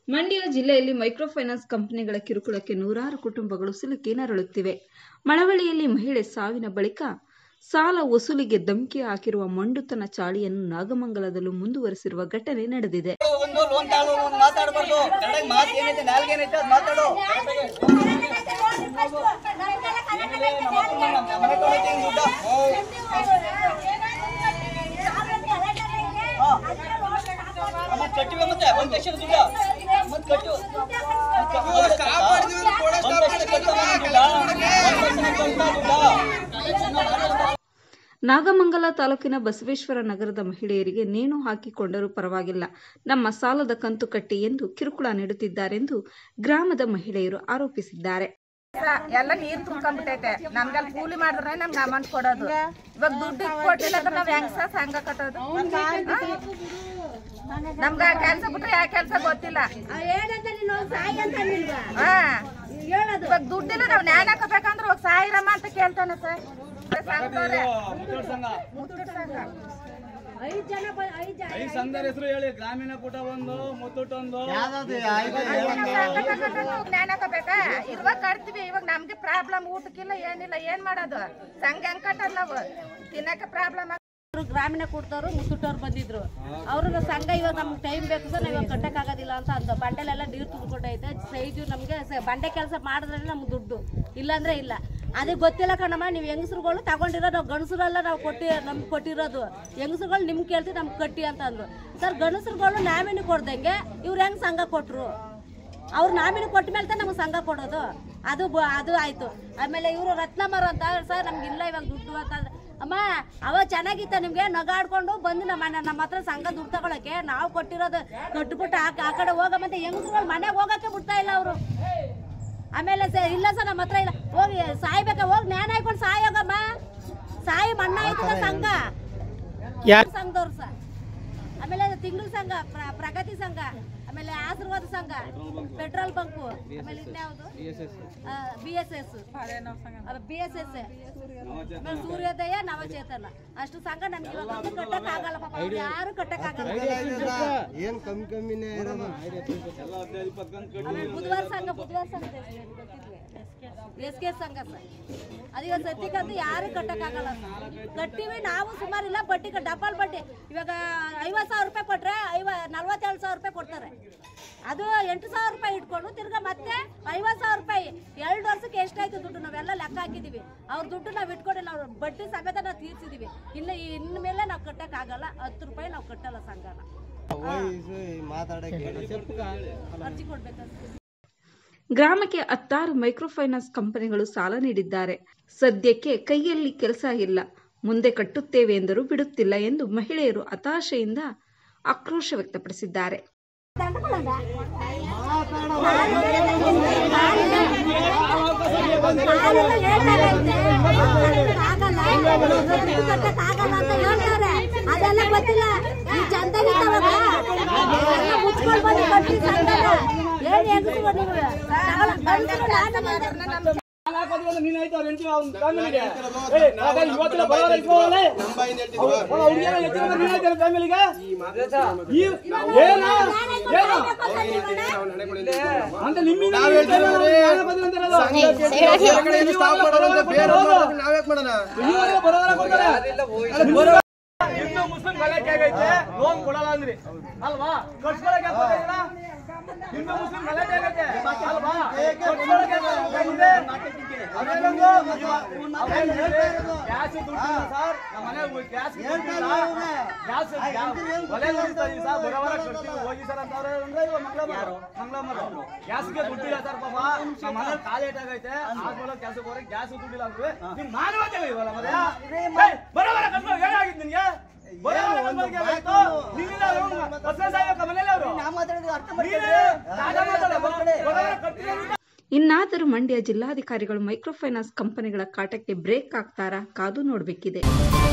ಮಂಡ್ಯ ಜಿಲ್ಲೆಯಲ್ಲಿ ಮೈಕ್ರೋಫೈನಾನ್ಸ್ ಕಂಪನಿಗಳ ಕಿರುಕುಳಕ್ಕೆ ನೂರಾರು ಕುಟುಂಬಗಳು ಸಿಲುಕಿ ನರಳುತ್ತಿವೆ ಮಳವಳ್ಳಿಯಲ್ಲಿ ಮಹಿಳೆ ಸಾವಿನ ಬಳಿಕ ಸಾಲ ವಸೂಲಿಗೆ ಧಮಕಿ ಹಾಕಿರುವ ಮಂಡುತನ ಚಾಳಿಯನ್ನು ನಾಗಮಂಗಲದಲ್ಲೂ ಮುಂದುವರೆಸಿರುವ ಘಟನೆ ನಡೆದಿದೆ ಒಂದು ಲೋನ್ ತಗೊಳ್ಳೋ ಒಂದು ಮಾತಾಡಬಾರ್ದು ಕನ್ನಡ ಮಾತು ಏನೈತೆ ನಾಲ್ಗೆ ಏನೈತೆ ಅದು ಮಾತಾಡು ನಮ್ಮ ಅಪ್ಪನ ನಮ್ಮ ಮನೆ ತೊಗೊಳಕ್ಕೆ ಹಿಂಗ್ ದುಡ್ಡು ಮತ್ತೆ ಕಟ್ಟಿವೆ ಮತ್ತೆ ಒಂದ್ ಲಕ್ಷದ ದುಡ್ಡು ಮತ್ತೆ ಕಟ್ಟು ಒಂದ್ ಲಕ್ಷದ ಕಟ್ಟು ಒಂದ್ ಲಕ್ಷದ ದುಡ್ಡು ನಾಗಮಂಗಲ ತಾಲೂಕಿನ ಬಸವೇಶ್ವರ ನಗರದ ಮಹಿಳೆಯರಿಗೆ ನೇಣು ಹಾಕಿಕೊಂಡರೂ ಪರವಾಗಿಲ್ಲ ನಮ್ಮ ಸಾಲದ ಕಂತು ಕಟ್ಟಿ ಎಂದು ಕಿರುಕುಳ ನೀಡುತ್ತಿದ್ದಾರೆಂದು ಗ್ರಾಮದ ಮಹಿಳೆಯರು ಆರೋಪಿಸಿದ್ದಾರೆ ಎಲ್ಲ ನೀರ್ ತುಂಬ್ಕೊಂಡ್ಬಿಟ್ಟೈತೆ ನಮ್ಗೆಲ್ಲ ಕೂಲಿ ಮಾಡಿದ್ರೆ ನಮ್ಗೆ ಅಮೌಂಟ್ ಕೊಡೋದು ಇವಾಗ ದುಡ್ಡು ಕೊಟ್ಟಿಲ್ಲ ಅಂದ್ರೆ ನಾವ್ ಹೆಂಗ್ ಸಹ ಸಂಘ ಕಟ್ಟೋದು ನಮ್ಗ ಕೆಲ್ಸ ಬಿಟ್ರೆ ಯಾವ ಕೆಲ್ಸ ಗೊತ್ತಿಲ್ಲ ಹಾ. ಇವಾಗ ದುಡ್ಡಿಲ್ಲ ನಾವ್ ನ್ಯಾಯ ಹಾಕಬೇಕಂದ್ರೆ ಹೋಗಿ ಸಾವಿರಮ್ಮ ಅಂತ ಕೇಳ್ತಾನೆ ಸರ್ ಸಂಘದವ್ರೆ. ಮುತ್ತೂಟ್ ಸಂಘ. ಐದು ಸಂಘದ ಹೆಸರು ಹೇಳಿ ಗ್ರಾಮೀಣ ಕೂಟ ಒಂದು ಮುತ್ತೂಟ್ ಒಂದು ಸಂಘ ಕಟ್ಟೋದು ಹೋಗ್ ನ್ಯಾಯ ಹಾಕಬೇಕಾ ಇವಾಗ ಕಟ್ತೀವಿ ಇವಾಗ ನಮ್ಗೆ ಪ್ರಾಬ್ಲಮ್ ಊಟಕ್ಕಿಲ್ಲ ಏನಿಲ್ಲ ಏನ್ ಮಾಡೋದು ಸಂಘ ಹೆಂಗ್ ಕಟ್ಟೋದು ನಾವು ತಿನ್ನಕ್ಕೆ ಪ್ರಾಬ್ಲಮ್ ಅವ್ರು ಗ್ರಾಮೀಣ ಕೊಡ್ತವ್ರು ಮುತ್ತುಟ್ಟವ್ರು ಬಂದಿದ್ರು ಅವ್ರನ್ನ ಸಂಘ ಇವಾಗ ನಮ್ಗೆ ಟೈಮ್ ಬೇಕು ಸರ್ ನಾವು ಇವಾಗ ಕಟ್ಟಕ್ಕಾಗೋದಿಲ್ಲ ಅಂತ ಅಂದ ಬಂಡೆಲೆಲ್ಲ ನೀರು ತುಂಬಿಕೊಂಡೈತೆ ಸೈಜು ನಮಗೆ ಬಂಡೆ ಕೆಲಸ ಮಾಡಿದ್ರೆ ನಮ್ಗೆ ದುಡ್ಡು ಇಲ್ಲಾಂದ್ರೆ ಇಲ್ಲ ಅದೇ ಗೊತ್ತಿಲ್ಲ ಕಣಮ್ಮ ನೀವು ಹೆಂಗಸ್ರುಗಳು ತಗೊಂಡಿರೋ ನಾವು ಗಂಡಸರೆಲ್ಲ ನಾವು ಕೊಟ್ಟಿ ನಮ್ಗೆ ಕೊಟ್ಟಿರೋದು ಹೆಂಗಸ್ರುಗಳು ನಿಮ್ಗೆ ಕೇಳ್ತೀವಿ ನಮ್ಗೆ ಕಟ್ಟಿ ಅಂತ ಅಂದ್ರು ಸರ್ ಗಂಡಸ್ರುಗಳು ನಾಮಿನಿ ಕೊಡ್ದಂಗೆ ಇವ್ರು ಹೆಂಗ್ ಸಂಘ ಕೊಟ್ರು ಅವ್ರು ನಾಮಿನಿ ಕೊಟ್ಟ ಮೇಲೆ ತಾನೇ ನಮ್ಗೆ ಸಂಘ ಕೊಡೋದು ಅದು ಬ- ಅದು ಆಯ್ತು ಆಮೇಲೆ ಇವರು ರತ್ನಮರ ಅಂತ ಸರ್ ನಮ್ಗೆ ಇಲ್ಲ ಇವಾಗ ದುಡ್ಡು ಅಂತ ಅಮ್ಮ ಅವಾಗ ಚೆನ್ನಾಗಿತ್ತ ನಿಮ್ಗೆ ನಗಾಡ್ಕೊಂಡು ಬಂದು ನಮ್ಮ ಮನೆ ನಮ್ಮ ಹತ್ರ ಸಂಘ ದುಡ್ಡು ತಗೊಳಕ್ಕೆ ನಾವು ಕೊಟ್ಟಿರೋದು ಕಟ್ಬಿಟ್ಟು ಆ ಆ ಕಡೆ ಹೋಗಮಂತ ಹೆಂಗಸ್ರುಗಳು ಮನೆಗೆ ಹೋಗಕ್ಕೆ ಬಿಡ್ತಾ ಇಲ್ಲ ಅವರು ಆಮೇಲೆ ಸ ಇಲ್ಲ ಸರ್ ನಮ್ಮ ಹತ್ರ ಇಲ್ಲ ಹೋಗಿ ಸಾಯ್ಬೇಕ ಹೋಗಿ ಜ್ಞಾನ ಹಾಕೊಂಡು ಸಾಯೋಗಮ್ಮ ಸಾಯಿ ಮಣ್ಣ ಆಯ್ತದ ಸಂಘ ಸಂಘದವ್ರು ಸರ್ ಆಮೇಲೆ ತಿಂಗಳ ಸಂಘ ಪ್ರ- ಪ್ರಗತಿ ಸಂಘ ಆಮೇಲೆ ಆಶೀರ್ವಾದ ಸಂಘ ಪೆಟ್ರೋಲ್ ಬಂಕು ಆಮೇಲೆ ಇನ್ಯಾವುದು B S S B S S Suryodaya Navachetana ಅಷ್ಟು ಸಂಘ ನಮ್ಗೆ ಇವಾಗ ಒಂದು ಕಟ್ಟಕ್ ಆಗಲ್ಲ ಪಾಪ ಅವ್ರು ಯಾರು ಕಟ್ಟಕ್ ಆಗಲ್ಲ ಏನ್ ಕಮ್ಮಿ ಕಮ್ಮಿನೇ ಇರೋದು ಆಮೇಲೆ ಬುಧವಾರ ಸಂಘ ಬುಧವಾರ ಸಂಘ ಎಸ್ ಕೆ ಸಂಘ ಸರ್ ಅದೀಗ ಸದ್ಯಕ್ಕಂತೂ ಯಾರು ಕಟ್ಟಕ್ಕಾಗಲ್ಲ ಸರ್. ಕಟ್ಟಿವಿ ನಾವು ಸುಮಾರಿಲ್ಲ ಬಡ್ಡಿ ಡಬಲ್ ಬಡ್ಡಿ ಇವಾಗ ಐವತ್ತು ಸಾವಿರ ರೂಪಾಯಿ ಕೊಟ್ರೆ ಐವ ನಲ್ವತ್ತೇಳು ಸಾವಿರ ರೂಪಾಯಿ ಕೊಡ್ತಾರೆ ಅದು ಎಂಟು ಸಾವಿರ ರೂಪಾಯಿ ಇಟ್ಕೊಂಡು ತಿರ್ಗಾ ಮತ್ತೆ ಐವತ್ತು ಸಾವಿರ ರೂಪಾಯಿ ಎರಡು ವರ್ಷಕ್ಕೆ ಎಷ್ಟಾಯ್ತು ದುಡ್ಡು ನಾವೆಲ್ಲ ಲೆಕ್ಕ ಹಾಕಿದೀವಿ ಅವ್ರ ದುಡ್ಡು ನಾವು ಇಟ್ಕೊಂಡಿಲ್ಲ ಅವ್ರ ಬಡ್ಡಿ ಸಮೇತ ನಾವು ತೀರ್ಸಿದೀವಿ ಇನ್ನು ಇನ್ನು ಮೇಲೆ ನಾವು ಕಟ್ಟಕ್ಕಾಗಲ್ಲ ಹತ್ತು ರೂಪಾಯಿ ನಾವು ಕಟ್ಟಲ್ಲ ಸಂಘನ ವಯಸ್ಸು ಮಾತಾಡಕ್ಕೆ ಅರ್ಜಿ ಕೊಡ್ಬೇಕಂತ ಗ್ರಾಮಕ್ಕೆ ಹತ್ತಾರು ಮೈಕ್ರೋಫೈನಾನ್ಸ್ ಕಂಪನಿಗಳು ಸಾಲ ನೀಡಿದ್ದಾರೆ ಸದ್ಯಕ್ಕೆ ಕೈಯಲ್ಲಿ ಕೆಲಸ ಇಲ್ಲ ಮುಂದೆ ಕಟ್ಟುತ್ತೇವೆ ಎಂದರೂ ಬಿಡುತ್ತಿಲ್ಲ ಎಂದು ಮಹಿಳೆಯರು ಹತಾಶೆಯಿಂದ ಆಕ್ರೋಶ ವ್ಯಕ್ತಪಡಿಸಿದ್ದಾರೆ ಅದೆಲ್ಲ ಗೊತ್ತಿಲ್ಲ ಈ ಚಂದಾಗಿತ್ತವಾಗ ಮುಚ್ಕೊಂಡು ಬಂದು ಕಟ್ಟಿ ಸಂಘನ ಏನ್ ಹೆಂಗಸ್ರು ನೀವು ಗಂಡಸ್ರು ನಾನು ಬಂದೆ. ನೀನ್ ಆಯ್ತು ಅವ್ರ ಹೆಂಡ್ತಿ ಅವ್ನ್ ಫ್ಯಾಮಿಲಿಗೆ ಏ ಆಗ ಇವತ್ತಿನ ಬರೋರ ಇಟ್ಕೊಳ್ಳೆ ಹುಡುಗಿಯರ ಹೆಚ್ಚಿನ ನೀನ್ ಆಯ್ತು ಫ್ಯಾಮಿಲಿಗೆ ಈ ಏನ ಏನ ಅಂತ ನಿಮ್ಮಿಂದ ನಾವ್ಯಾಕ್ ಮಾಡೋಣ ಹಿಂದೂ ಮುಸ್ಲಿಂ ಗಲಾಟೆ ಆಗೈತೆ ಲೋನ್ ಕೊಡಲ್ಲ ಅಂದ್ರಿ ಅಲ್ವಾ ಕಟ್ಸ್ಕೊಳಕ್ಕೆ ಯಾಕ್ ಗೊತ್ತಾಗಿಲ್ಲ? ಹಿಂದೂ ಮುಸ್ಲಿಂ ಗಲಾಟೆ ಆಗೈತೆ ಅಲ್ವಾ ಕಟ್ಸ್ಕೊಳಕ್ಕೆ ಯಾಕ್ ಗೊತ್ತಾಗಿದೆ? ಅದೇನಂದು? ಅದೇನ್ ಹೇಳ್ತಾ ಇರೋದು? ಗ್ಯಾಸ್ ದುಡ್ಡಿಲ್ಲ ಸರ್ ನಮ್ಮ ಮನೆ ಗ್ಯಾಸ್ ದುಡ್ಡಿಲ್ಲ. ಗ್ಯಾಸ್ ಗ್ಯಾ- ಒಲೆ ಉರಿಸ್ತಾ ಇದೀವಿ ಸರ್ ಬರೋವರ ಕಟ್ತೀವಿ ಹೋಗಿ ಸರ್ ಅಂತ ಅವ್ರೆ ಅಂದ್ರೆ ಇವಾಗ ಮಂಗಳಮರು ಮಂಗಳಮರು ಗ್ಯಾಸ್ಗೆ ದುಡ್ಡಿಲ್ಲ ಸರ್ ಪಾಪ ನಮ್ಮ ಮನೆ ಕಾಲೇಟ್ ಆಗೈತೆ ಹಾಸ್ಪಿಟಲ್ ಕೆಲಸಕ್ಕೆ ಹೋಗಿ ಗ್ಯಾಸ್ ದುಡ್ಡಿಲ್ಲ ಅಂದ್ರೆ ನಿಮ್ ಮಾನವತೆ ಇಲ್ವಲ್ಲ ಮತ್ತೆ ಏಯ್, ಬರೋವರ ಕಟ್ಕೊಂಡು ಏನಾಗಿತ್ತು ನಿನ್ಗೆ ಬರೋವರ ಕಟ್ಕೊಂಡು ಏನಾಯ್ತು? ನೀನಿಲ್ಲ ಅವ್ನು ಬಸವ ಸಾಹೇಬ ಮನೇಲಿ ಅವರು ನೀನೇ ರಾಜ ಮಾತಾಡ ಬರೋವರ ಕಟ್ತೀವಿ ಅಂತ ಇನ್ನಾದರೂ ಮಂಡ್ಯ ಜಿಲ್ಲಾಧಿಕಾರಿಗಳು ಮೈಕ್ರೋಫೈನಾನ್ಸ್ ಕಂಪನಿಗಳ ಕಾಟಕ್ಕೆ ಬ್ರೇಕ್ ಹಾಕ್ತಾರಾ ಕಾದು ನೋಡಬೇಕಿದೆ